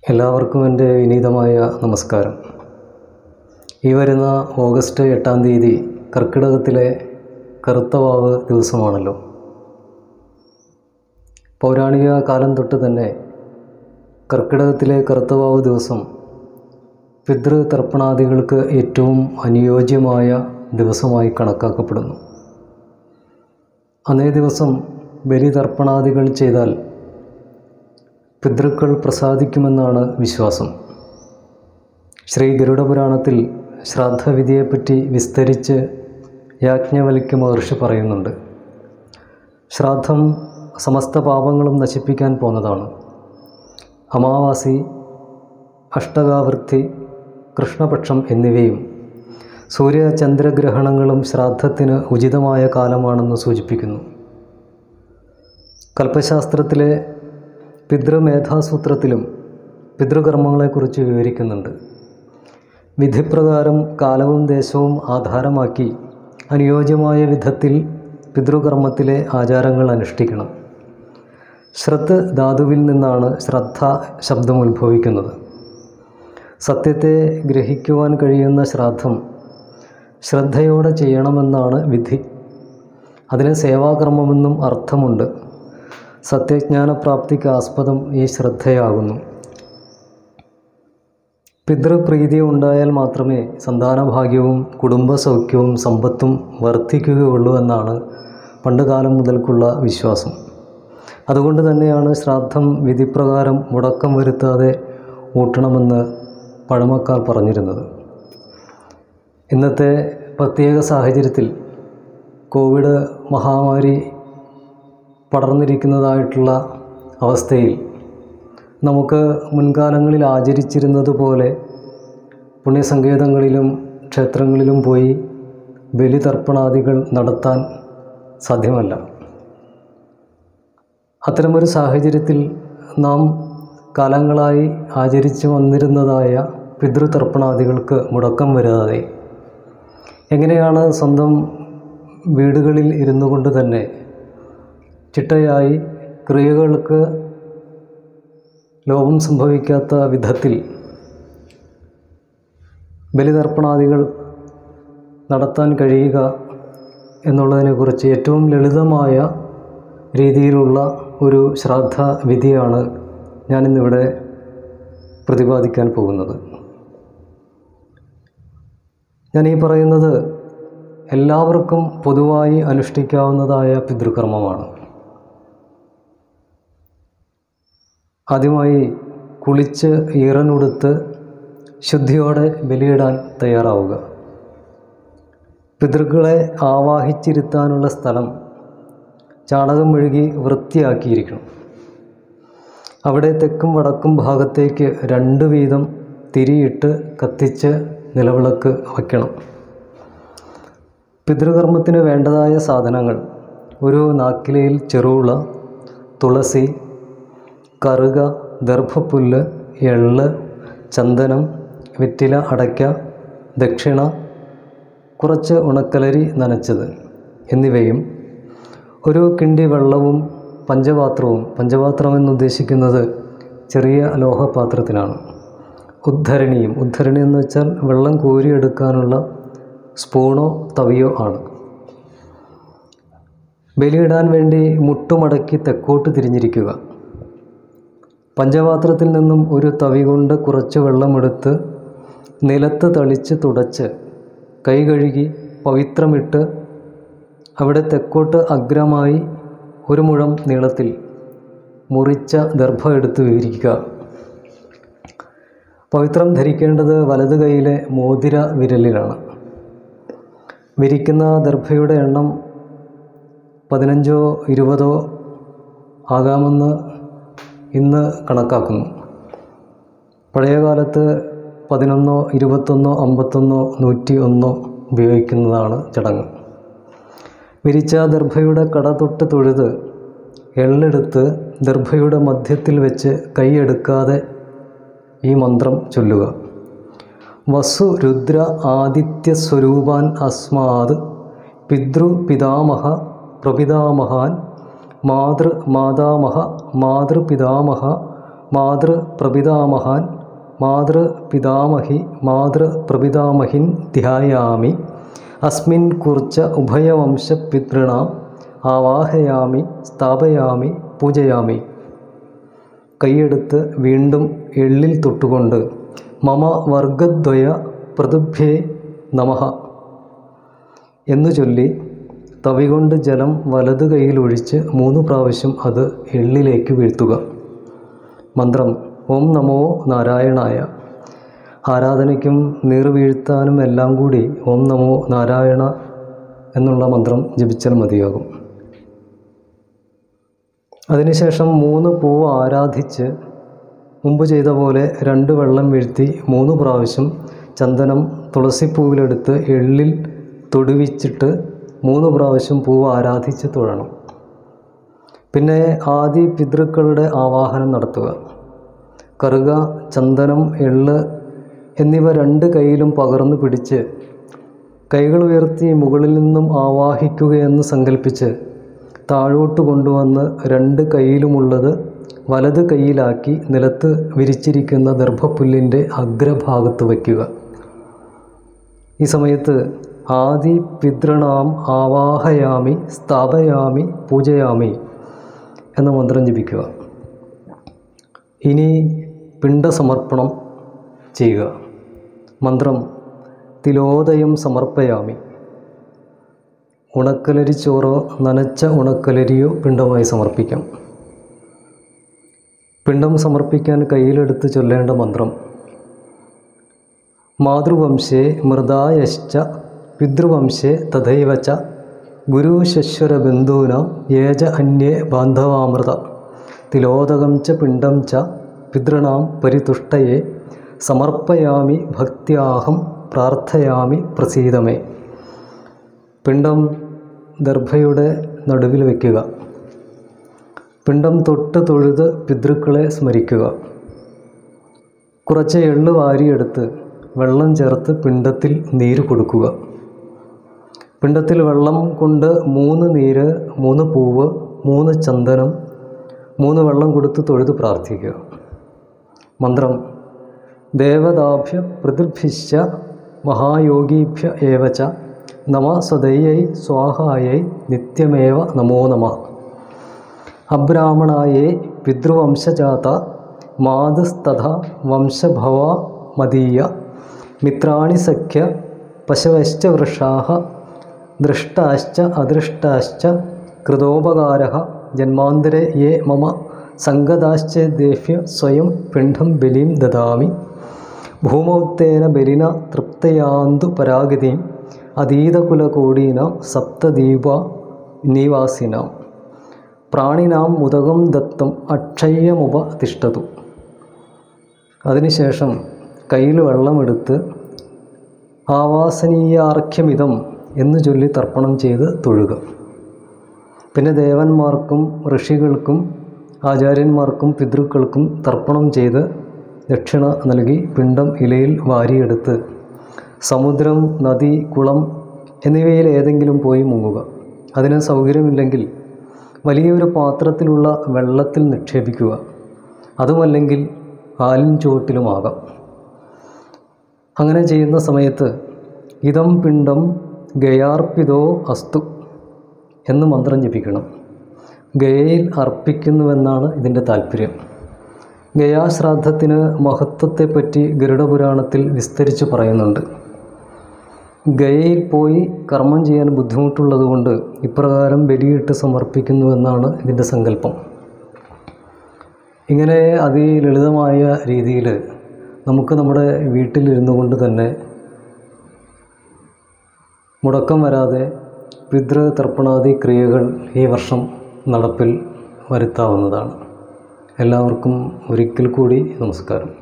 എല്ലാവർക്കും എൻ്റെ വിനീതമായ നമസ്കാരം ഈ വരുന്ന ഓഗസ്റ്റ് എട്ടാം തീയതി കർക്കിടകത്തിലെ കറുത്തവാവ് ദിവസമാണല്ലോ പൗരാണിക കാലം തൊട്ട് തന്നെ കർക്കിടകത്തിലെ കറുത്തവാവ് ദിവസം പിതൃതർപ്പണാദികൾക്ക് ഏറ്റവും അനുയോജ്യമായ ദിവസമായി കണക്കാക്കപ്പെടുന്നു അന്നേ ദിവസം ബലിതർപ്പണാദികൾ ചെയ്താൽ പിതൃക്കൾ പ്രസാദിക്കുമെന്നാണ് വിശ്വാസം ശ്രീ ഗരുഡപുരാണത്തിൽ ശ്രാദ്ധവിധിയെപ്പറ്റി വിസ്തരിച്ച് യാജ്ഞവൽക്യ മഹർഷി പറയുന്നുണ്ട് ശ്രാദ്ധം സമസ്ത പാപങ്ങളും നശിപ്പിക്കാൻ പോന്നതാണ് അമാവാസി അഷ്ടകാവൃത്തി കൃഷ്ണപക്ഷം എന്നിവയും സൂര്യചന്ദ്രഗ്രഹണങ്ങളും ശ്രാദ്ധത്തിന് ഉചിതമായ കാലമാണെന്ന് സൂചിപ്പിക്കുന്നു കൽപ്പശാസ്ത്രത്തിലെ പിതൃമേധാസൂത്രത്തിലും പിതൃകർമ്മങ്ങളെക്കുറിച്ച് വിവരിക്കുന്നുണ്ട് വിധിപ്രകാരം കാലവും ദേശവും ആധാരമാക്കി അനുയോജ്യമായ വിധത്തിൽ പിതൃകർമ്മത്തിലെ ആചാരങ്ങൾ അനുഷ്ഠിക്കണം ശ്രദ്ധ ധാതുവിൽ നിന്നാണ് ശ്രദ്ധ ശബ്ദം ഉത്ഭവിക്കുന്നത് സത്യത്തെ ഗ്രഹിക്കുവാൻ കഴിയുന്ന ശ്രാദ്ധം ശ്രദ്ധയോടെ ചെയ്യണമെന്നാണ് വിധി അതിന് സേവാകർമ്മമെന്നും അർത്ഥമുണ്ട് സത്യജ്ഞാനപ്രാപ്തിക്ക് ആസ്പദം ഈ ശ്രദ്ധയാകുന്നു പിതൃപ്രീതി ഉണ്ടായാൽ മാത്രമേ സന്താനഭാഗ്യവും കുടുംബസൗഖ്യവും സമ്പത്തും വർദ്ധിക്കുകയുള്ളൂ എന്നാണ് പണ്ടുകാലം മുതൽക്കുള്ള വിശ്വാസം അതുകൊണ്ട് തന്നെയാണ് ശ്രാദ്ധം വിധിപ്രകാരം മുടക്കം വരുത്താതെ ഊട്ടണമെന്ന് പഴമക്കാർ പറഞ്ഞിരുന്നത് ഇന്നത്തെ പ്രത്യേക സാഹചര്യത്തിൽ കോവിഡ് മഹാമാരി പടർന്നിരിക്കുന്നതായിട്ടുള്ള അവസ്ഥയിൽ നമുക്ക് മുൻകാലങ്ങളിൽ ആചരിച്ചിരുന്നത് പോലെ പുണ്യസങ്കേതങ്ങളിലും ക്ഷേത്രങ്ങളിലും പോയി ബലിതർപ്പണാദികൾ നടത്താൻ സാധ്യമല്ല അത്തരമൊരു സാഹചര്യത്തിൽ നാം കാലങ്ങളായി ആചരിച്ചു വന്നിരുന്നതായ പിതൃതർപ്പണാദികൾക്ക് മുടക്കം വരാതെ എങ്ങനെയാണ് സ്വന്തം വീടുകളിൽ ഇരുന്നു കൊണ്ട് തന്നെ ചിട്ടയായി ക്രിയകൾക്ക് ലോപം സംഭവിക്കാത്ത വിധത്തിൽ ബലിതർപ്പണാദികൾ നടത്താൻ കഴിയുക എന്നുള്ളതിനെക്കുറിച്ച് ഏറ്റവും ലളിതമായ രീതിയിലുള്ള ഒരു ശ്രാദ്ധ വിധിയാണ് ഞാനിന്നിവിടെ പ്രതിപാദിക്കാൻ പോകുന്നത് ഞാൻ ഈ പറയുന്നത് എല്ലാവർക്കും പൊതുവായി അനുഷ്ഠിക്കാവുന്നതായ പിതൃകർമ്മമാണ് ആദ്യമായി കുളിച്ച് ഈറനുടുത്ത് ശുദ്ധിയോടെ ബലിയിടാൻ തയ്യാറാവുക പിതൃക്കളെ ആവാഹിച്ചിരുത്താനുള്ള സ്ഥലം ചാണകം മെഴുകി വൃത്തിയാക്കിയിരിക്കണം അവിടെ തെക്കും വടക്കും ഭാഗത്തേക്ക് രണ്ട് വീതം തിരിയിട്ട് കത്തിച്ച് നിലവിളക്ക് വയ്ക്കണം പിതൃകർമ്മത്തിന് വേണ്ടതായ സാധനങ്ങൾ ഒരു നാക്കിലയിൽ ചെറുള തുളസി കറുക ദർഭപ്പുല്ല് എള്ള് ചന്ദനം വെറ്റില അടയ്ക്ക ദക്ഷിണ കുറച്ച് ഉണക്കലരി നനച്ചത് എന്നിവയും ഒരു കിണ്ടി വെള്ളവും പഞ്ചപാത്രവും പഞ്ചപാത്രം എന്നുദ്ദേശിക്കുന്നത് ചെറിയ ലോഹപാത്രത്തിനാണ് ഉദ്ധരണിയും ഉദ്ധരണി എന്ന് വെച്ചാൽ വെള്ളം കോരിയെടുക്കാനുള്ള സ്പൂണോ തവിയോ ആണ് ബലിയിടാൻ വേണ്ടി മുട്ടുമടക്കി തെക്കോട്ട് തിരിഞ്ഞിരിക്കുക പഞ്ചപാത്രത്തിൽ നിന്നും ഒരു തവി കൊണ്ട് കുറച്ച് വെള്ളമെടുത്ത് നിലത്ത് തളിച്ച് തുടച്ച് കൈ കഴുകി പവിത്രമിട്ട് അവിടെ തെക്കോട്ട് അഗ്രമായി ഒരു മുഴം നീളത്തിൽ മുറിച്ച ദർഭ എടുത്ത് വിരിക്കുക പവിത്രം ധരിക്കേണ്ടത് വലത് കൈയിലെ മോതിര വിരലിലാണ് വിരിക്കുന്ന ദർഭയുടെ എണ്ണം പതിനഞ്ചോ ഇരുപതോ ആകാമെന്ന് ഇന്ന് കണക്കാക്കുന്നു പഴയ കാലത്ത് പതിനൊന്നോ ഇരുപത്തൊന്നോ അമ്പത്തൊന്നോ നൂറ്റി ഒന്നോ ഉപയോഗിക്കുന്നതാണ് ചടങ്ങ് വിരിച്ച ദർഭയുടെ കട തൊട്ട് തൊഴുത് എള്ളെടുത്ത് ദർഭയുടെ മധ്യത്തിൽ വെച്ച് കൈയെടുക്കാതെ ഈ മന്ത്രം ചൊല്ലുക വസു രുദ്ര ആദിത്യ സ്വരൂപാൻ അസ്മാത് പിതൃ പിതാമഹ പ്രപിതാമഹാൻ മാതൃ മാതാമഹ മാതൃപിതാമഹ മാതൃപ്രപിതാമഹാൻ മാതൃപിതാമഹി മാതൃപ്രപിതാമഹിൻ ധ്യായാമി അസ്മിൻ കുർച്ച ഉഭയവംശപിതൃണാം ആവാഹയാമി സ്ഥാപയാമി പൂജയാമി കൈയെടുത്ത് വീണ്ടും എള്ളിൽ തൊട്ടുകൊണ്ട് മമ വർഗദ്വയ പ്രതിഭ്യേ നമഃ എന്നു ചൊല്ലി തവി കൊണ്ട് ജലം വലത് കൈയിൽ ഒഴിച്ച് മൂന്ന് പ്രാവശ്യം അത് എള്ളിലേക്ക് വീഴ്ത്തുക മന്ത്രം ഓം നമോ നാരായണായ ആരാധനയ്ക്കും നീർ വീഴ്ത്താനും എല്ലാം കൂടി ഓം നമോ നാരായണ എന്നുള്ള മന്ത്രം ജപിച്ചാൽ മതിയാകും അതിനുശേഷം മൂന്ന് പൂവ് ആരാധിച്ച് മുമ്പ് ചെയ്ത പോലെ രണ്ട് വെള്ളം വീഴ്ത്തി മൂന്ന് പ്രാവശ്യം ചന്ദനം തുളസിപ്പൂവിലെടുത്ത് എള്ളിൽ തൊടുവിച്ചിട്ട് മൂന്ന് പ്രാവശ്യം പൂവ് ആരാധിച്ച് തൊഴണം പിന്നെ ആദി പിതൃക്കളുടെ ആവാഹനം നടത്തുക കറുക ചന്ദനം എള്ള് എന്നിവ രണ്ട് കൈയിലും പകർന്നു പിടിച്ച് കൈകൾ ഉയർത്തി മുകളിൽ നിന്നും ആവാഹിക്കുകയെന്ന് സങ്കല്പിച്ച് താഴോട്ട് കൊണ്ടുവന്ന് രണ്ട് കൈയിലുമുള്ളത് വലത് കൈയിലാക്കി നിലത്ത് വിരിച്ചിരിക്കുന്ന ദർഭപ്പുല്ലിൻ്റെ അഗ്രഭാഗത്ത് വയ്ക്കുക ഈ സമയത്ത് ആദി പിതൃണാം ആവാഹയാമി സ്ഥാപയാമി പൂജയാമി എന്ന മന്ത്രം ജപിക്കുക ഇനി പിണ്ടസമർപ്പണം ചെയ്യുക മന്ത്രം തിലോദയം സമർപ്പയാമി ഉണക്കലരി ചോറോ നനച്ച ഉണക്കലരിയോ പിണ്ടമായി സമർപ്പിക്കാം പിണ്ടം സമർപ്പിക്കാൻ കയ്യിലെടുത്ത് ചൊല്ലേണ്ട മന്ത്രം മാതൃവംശേ മൃദായശ്ച പിതൃവംശേ തഥൈവ ച ഗുരുശശ്വരബന്ധൂനാം യേജ അന്യേ ബാന്ധവാമൃത തിലോദകം ച പിണ്ടം ച പിതൃണാം പരിതുഷ്ടയെ സമർപ്പയാമി ഭക്ത്യാഹം പ്രാർത്ഥയാമി പ്രസീതമേ പിണ്ടം ദർഭയുടെ നടുവിൽ വയ്ക്കുക പിണ്ടം തൊട്ട് തൊഴുത് പിതൃക്കളെ സ്മരിക്കുക കുറച്ച് എള്ള് വാരിയെടുത്ത് വെള്ളം ചേർത്ത് പിണ്ടത്തിൽ നീര് കൊടുക്കുക പിണ്ടത്തിൽ വെള്ളം കൊണ്ട് മൂന്ന് നീര് മൂന്ന് പൂവ് മൂന്ന് ചന്ദനം മൂന്ന് വെള്ളം കൊടുത്ത് തൊഴുത് പ്രാർത്ഥിക്കുക മന്ത്രം ദേവതാഭ്യ പ്രതിർഭിശ്ച മഹായോഗീഭ്യ ഏവച നമ സ്വദയ്യൈ സ്വാഹായൈ നിത്യമേവ നമോ നമ അബ്രാഹ്മണായേ പിതൃവംശജാത മാതസ്തഥ വംശഭവ മദീയ മിത്രാണി സഖ്യ പശവശ്ച വൃഷാः ദൃഷ്ടാശ്ച അദൃഷ്ടാശ്ച കൃതോപകാര ജന്മാന്തരെ യേ മമ സങ്കതാശ്ചേദേഭ്യ സ്വയം പിണ്ഡം ബലിം ദദാമി ഭൂമൗത്തേന ബലിന തൃപ്തയാന്തു പരാഗതിം അതീതകുലകോടീനാം സപ്തദീപ നിവാസിനാം പ്രാണിനാം മുദകം ദത്തം അക്ഷയ്യമുപതിഷ്ഠതു അതിനുശേഷം കയ്യിൽ വെള്ളമെടുത്ത് ആവാസനീയാർഘ്യമിതം എന്ന് ചൊല്ലി തർപ്പണം ചെയ്ത് തൊഴുക പിന്നെ ദേവന്മാർക്കും ഋഷികൾക്കും ആചാര്യന്മാർക്കും പിതൃക്കൾക്കും തർപ്പണം ചെയ്ത് ദക്ഷിണ നൽകി പിണ്ടം ഇലയിൽ വാരിയെടുത്ത് സമുദ്രം നദി കുളം എന്നിവയിൽ ഏതെങ്കിലും പോയി മുങ്ങുക അതിന് സൗകര്യമില്ലെങ്കിൽ വലിയൊരു പാത്രത്തിലുള്ള വെള്ളത്തിൽ നിക്ഷേപിക്കുക അതുമല്ലെങ്കിൽ ആലിൻ ചുവട്ടിലുമാകാം അങ്ങനെ ചെയ്യുന്ന സമയത്ത് ഇതം പിണ്ടം ഗയാർപ്പിതോ അസ്തു എന്ന് മന്ത്രം ജപിക്കണം ഗയയിൽ അർപ്പിക്കുന്നുവെന്നാണ് ഇതിൻ്റെ താല്പര്യം ഗയാശ്രാദ്ധത്തിന് മഹത്വത്തെപ്പറ്റി ഗരുഡപുരാണത്തിൽ വിസ്തരിച്ച് പറയുന്നുണ്ട് ഗയയിൽ പോയി കർമ്മം ചെയ്യാൻ ബുദ്ധിമുട്ടുള്ളതുകൊണ്ട് ഇപ്രകാരം ബലിയിട്ട് സമർപ്പിക്കുന്നുവെന്നാണ് ഇതിൻ്റെ സങ്കല്പം ഇങ്ങനെ അതിലളിതമായ രീതിയിൽ നമുക്ക് നമ്മുടെ വീട്ടിലിരുന്നു കൊണ്ട് തന്നെ മുടക്കം വരാതെ പിതൃ തർപ്പണാദി ക്രിയകൾ ഈ വർഷം നടപ്പിൽ വരുത്താവുന്നതാണ് എല്ലാവർക്കും ഒരിക്കൽ കൂടി നമസ്കാരം